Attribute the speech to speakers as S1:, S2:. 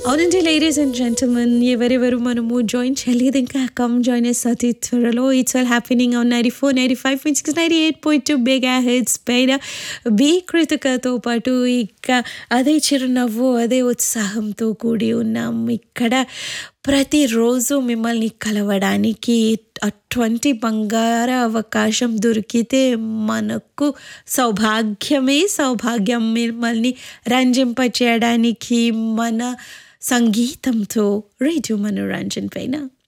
S1: అవునండి ladies and gentlemen ఎవరెవరు మనము జాయిన్ చేయలేదు ఇంకా కమ్ జాయిన్ అతి త్వరలో it's all happening on ninety four ninety five six ninety eight point two బేగా హెడ్స్ పైన బీ కృతికతో పాటు ఇక అదే చిరునవ్వు అదే ఉత్సాహంతో కూడి ఉన్నాం ఇక్కడ ప్రతిరోజు మిమ్మల్ని కలవడానికి అటువంటి బంగార అవకాశం దొరికితే మనకు సౌభాగ్యమే సౌభాగ్యం మిమ్మల్ని రంజింపచేయడానికి మన సంగీతంతో రేడియో మనోరంజన్ పైన